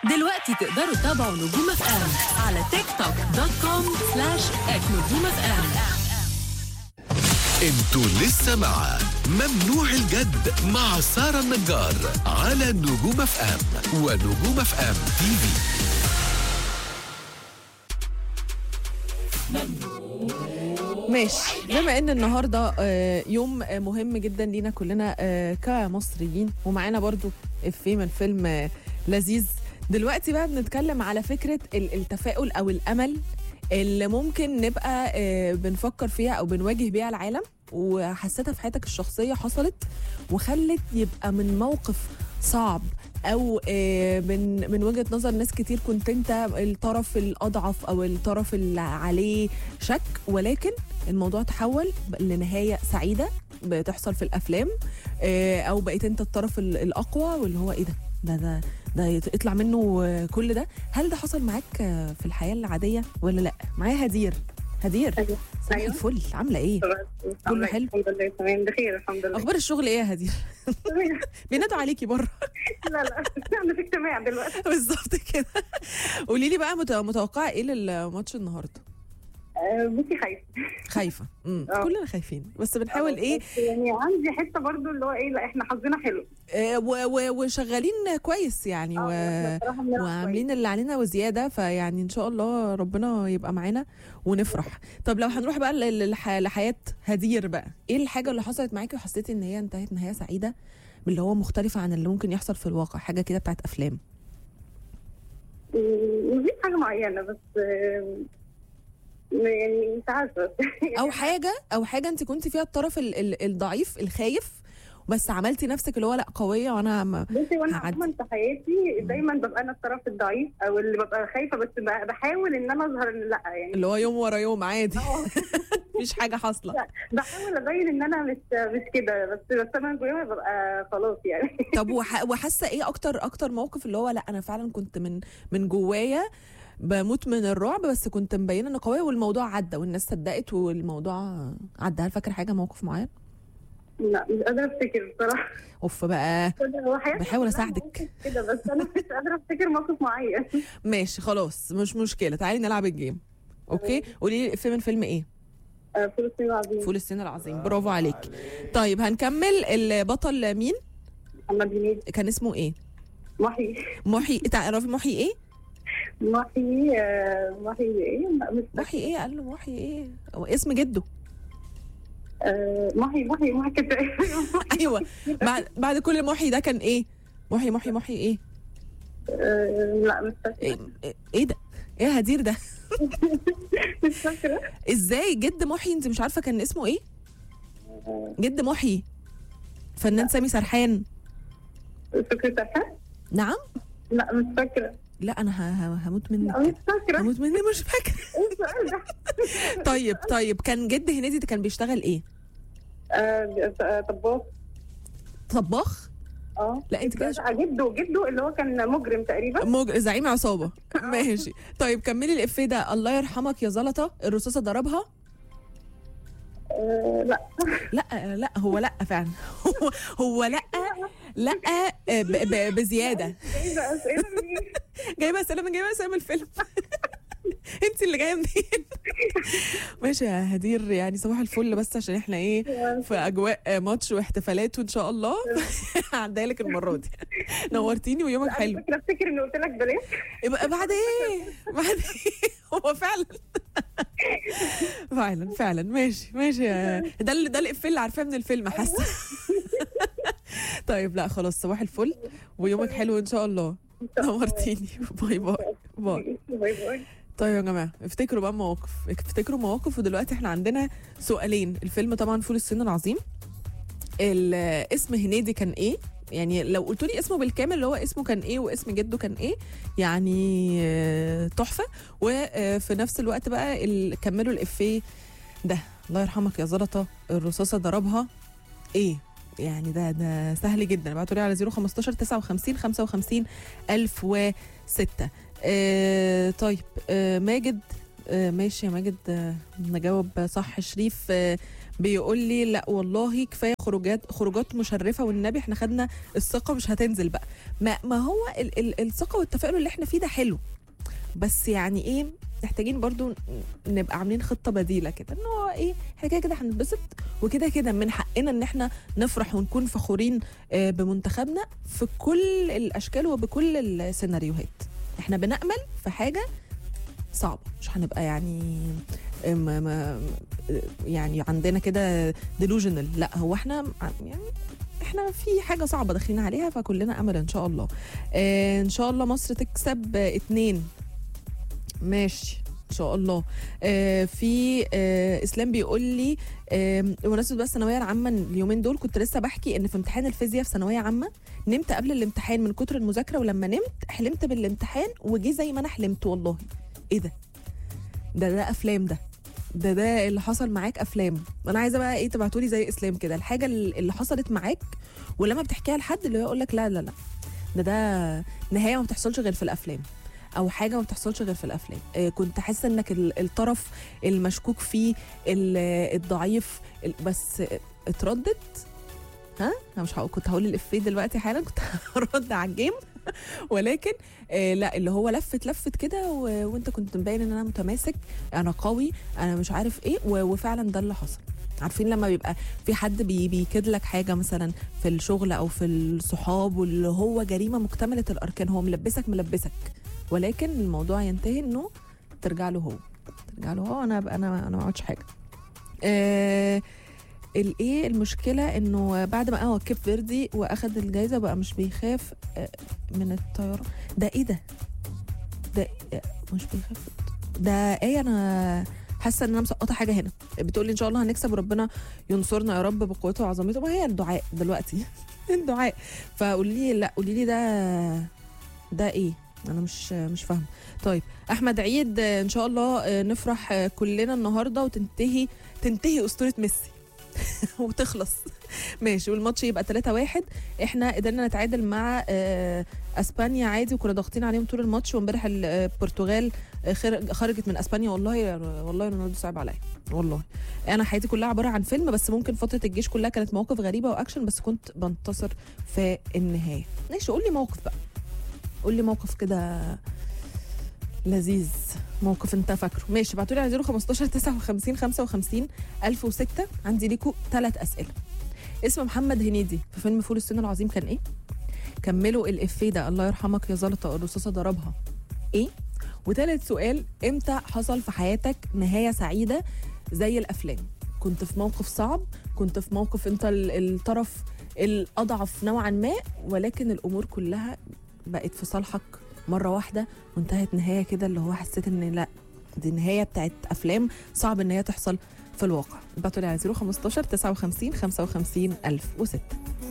دلوقتي تقدروا تتابعوا نجوم اف ام على تيك توك دوت كوم سلاش ات نجوم اف ام انتوا لسه مع ممنوع الجد مع سارة النجار على نجوم اف ام ونجوم اف ام تي في ماشي بما ان النهارده آه، يوم آه، مهم جدا لينا كلنا آه، كمصريين ومعانا برضو افيه من فيلم آه، لذيذ دلوقتي بقى بنتكلم على فكره ال- التفاؤل او الامل اللي ممكن نبقى آه، بنفكر فيها او بنواجه بيها العالم وحسيتها في حياتك الشخصيه حصلت وخلت يبقى من موقف صعب او آه، من من وجهه نظر ناس كتير كنت انت الطرف الاضعف او الطرف اللي عليه شك ولكن الموضوع تحول لنهايه سعيده بتحصل في الافلام آه، او بقيت انت الطرف ال- الاقوى واللي هو ايه ده ده ده ده يط- يطلع منه آه، كل ده هل ده حصل معاك آه، في الحياه العاديه ولا لا معايا هدير هدير ايوه صباح أيوه. الفل عامله ايه كله حلو؟ الحمد لله تمام بخير الحمد لله اخبار الشغل ايه يا هدير بينادوا عليكي بره لا لا انا في اجتماع دلوقتي بالظبط كده قولي لي بقى مت- متوقعه ايه للماتش النهارده آه، بصي خايفه خايفه امم آه. كلنا خايفين بس بنحاول ايه بس يعني عندي حته برضو اللي هو ايه لا احنا حظنا حلو آه، و- و- وشغالين كويس يعني آه، و... إحنا بصراحة بنلعب وعاملين اللي علينا وزياده فيعني ان شاء الله ربنا يبقى معانا ونفرح طب لو هنروح بقى ل- لح... لحياه هدير بقى ايه الحاجه اللي حصلت معاكي وحسيتي ان هي انتهت نهايه سعيده اللي هو مختلفه عن اللي ممكن يحصل في الواقع حاجه كده بتاعت افلام كويس. مفيش حاجه معينه بس آه، يعني مش عارفه او حاجه او حاجه انت كنت فيها الطرف ال... ال... الضعيف الخايف بس عملتي نفسك اللي هو لا قويه وانا ما... بصي وانا هعدي. عموما في حياتي دايما ببقى انا الطرف الضعيف او اللي ببقى خايفه بس ب- بحاول ان انا اظهر ان لا يعني اللي هو يوم ورا يوم عادي آه. مفيش حاجه حاصله بحاول ابين ان انا مش مش كده بس بس انا جوايا ببقى خلاص يعني طب وح- وحاسه ايه اكتر اكتر موقف اللي هو لا انا فعلا كنت من من جوايا بموت من الرعب بس كنت مبينه اني قويه والموضوع عدى والناس صدقت والموضوع عدى هل فاكر حاجه موقف معين لا مش قادره افتكر بصراحه اوف بقى هو حياتي بحاول كلها أساعدك. مواقف كده بس انا مش قادره افتكر موقف معين ماشي خلاص مش مشكله تعالي نلعب الجيم اوكي قولي لي فيلم فيلم ايه آه، فول الصين العظيم فول الصين العظيم برافو عليك طيب هنكمل البطل مين محمد هنيدي كان اسمه ايه محي محي تعرفي محي ايه محي آه، محي ايه لا، مش محي ايه قال له محي ايه هو اسم جده آه، محي محي محي كده ايوه بعد بعد كل محي ده كان ايه محي محي محي ايه آه، لا مش ايه, فاكره إيه ده ايه يا هدير ده مش فاكره ازاي جد محي انت مش عارفه كان اسمه ايه جد محي فنان سامي سرحان فكرة سرحان نعم لا مش فاكره لا انا ه- ه- هموت لا منك مش فاكره هموت مني مش فاكره ايه السؤال ده طيب طيب كان جد هنيدي ده كان بيشتغل ايه آه، آه، طباخ طباخ اه لا انت كده آه، جده جده اللي هو كان مجرم تقريبا موج... زعيم عصابه ماشي طيب كملي الافيه ده الله يرحمك يا زلطه الرصاصه ضربها آه، لا لا لا هو لا فعلا هو هو لا لا ب... ب... بزياده ايه ده اسئله منين؟ جايبه اسئله من جايبه اسئله من الفيلم انت اللي جايه منين ماشي يا هدير يعني صباح الفل بس عشان احنا ايه في اجواء ماتش واحتفالات وان شاء الله هعديها لك المره دي نورتيني ويومك على حلو فكره افتكر اني قلت لك بلاش يبقى بعد ايه بعد ايه هو فعلا فعلا فعلا ماشي ماشي يا- ده اللي ده الافيه اللي عارفاه من الفيلم حاسه طيب لا خلاص صباح الفل ويومك حلو ان شاء الله نورتيني باي باي باي باي باي طيب يا جماعه افتكروا بقى مواقف افتكروا مواقف ودلوقتي احنا عندنا سؤالين الفيلم طبعا فول الصين العظيم ال- اسم هنيدي كان ايه يعني لو قلتوا لي اسمه بالكامل اللي هو اسمه كان ايه واسم جده كان ايه يعني آه، تحفه وفي نفس الوقت بقى ال- كملوا الافيه ده الله يرحمك يا زلطه الرصاصه ضربها ايه يعني ده ده سهل جدا ابعتوا لي على 015 59 55 1006 آه طيب آه ماجد آه ماشي يا ماجد آه نجاوب صح شريف آه بيقول لي لا والله كفايه خروجات خروجات مشرفه والنبي احنا خدنا الثقه مش هتنزل بقى ما ما هو ال ال الثقه والتفاؤل اللي احنا فيه ده حلو بس يعني ايه محتاجين برضو ن- نبقى عاملين خطه بديله كده ان هو ايه احنا كده كده هنتبسط وكده كده من حقنا ان احنا نفرح ونكون فخورين آه، بمنتخبنا في كل الاشكال وبكل السيناريوهات احنا بنامل في حاجه صعبه مش هنبقى يعني آه، ما ما يعني عندنا كده ديلوجنال لا هو احنا يعني احنا في حاجه صعبه داخلين عليها فكلنا امل ان شاء الله آه، ان شاء الله مصر تكسب آه، اتنين ماشي ان شاء الله آه في آه اسلام بيقول لي آه بمناسبه بقى الثانويه العامه اليومين دول كنت لسه بحكي ان في امتحان الفيزياء في ثانويه عامه نمت قبل الامتحان من كتر المذاكره ولما نمت حلمت بالامتحان وجي زي ما انا حلمت والله ايه ده ده ده افلام ده ده ده اللي حصل معاك افلام انا عايزه بقى ايه تبعتولي زي اسلام كده الحاجه اللي حصلت معاك ولما بتحكيها لحد اللي هو يقول لك لا لا لا ده ده نهايه ما بتحصلش غير في الافلام او حاجه ما بتحصلش غير في الافلام آه كنت حاسه انك ال- الطرف المشكوك فيه ال- الضعيف ال- بس اتردد ها انا مش هقول كنت هقول الافيه دلوقتي حالا كنت هرد على الجيم ولكن آه لا اللي هو لفت لفت كده و- وانت كنت مبين ان انا متماسك انا قوي انا مش عارف ايه و- وفعلا ده اللي حصل عارفين لما بيبقى في حد بي بيكد لك حاجه مثلا في الشغل او في الصحاب واللي هو جريمه مكتمله الاركان هو ملبسك ملبسك ولكن الموضوع ينتهي انه ترجع له هو ترجع له هو انا انا انا ما عملتش حاجه آه الايه المشكله انه بعد ما هو كيب فيردي واخد الجائزه بقى مش بيخاف آه، من الطياره ده ايه ده ده إيه؟ مش بيخاف ده ايه انا حاسه ان انا مسقطه حاجه هنا بتقول لي ان شاء الله هنكسب وربنا ينصرنا يا رب بقوته وعظمته ما هي الدعاء دلوقتي الدعاء فقولي لي لا قولي لي ده ده ايه انا مش مش فاهمه طيب احمد عيد آه، ان شاء الله آه، نفرح آه، كلنا النهارده وتنتهي تنتهي اسطوره ميسي وتخلص ماشي والماتش يبقى 3 1 احنا قدرنا نتعادل مع آه، اسبانيا عادي وكنا ضاغطين عليهم طول الماتش وامبارح ال- آه، البرتغال آه، خر- خرجت من اسبانيا والله والله رونالدو صعب عليا والله انا حياتي كلها عباره عن فيلم بس ممكن فتره الجيش كلها كانت مواقف غريبه واكشن بس كنت بنتصر في النهايه ماشي قول لي موقف بقى قول لي موقف كده لذيذ موقف انت فاكره ماشي ابعتوا لي على 015 59 55 1006 عندي ليكوا ثلاث اسئله اسم محمد هنيدي في فيلم فول الصين العظيم كان ايه كملوا الافيه ده الله يرحمك يا زلطه الرصاصه ضربها ايه وثالث سؤال امتى حصل في حياتك نهايه سعيده زي الافلام كنت في موقف صعب كنت في موقف انت ال- الطرف الاضعف نوعا ما ولكن الامور كلها بقت في صالحك مره واحده وانتهت نهايه كده اللي هو حسيت ان لا دي نهايه بتاعت افلام صعب ان هي تحصل في الواقع ابعتوا لي على 015 59 55 1006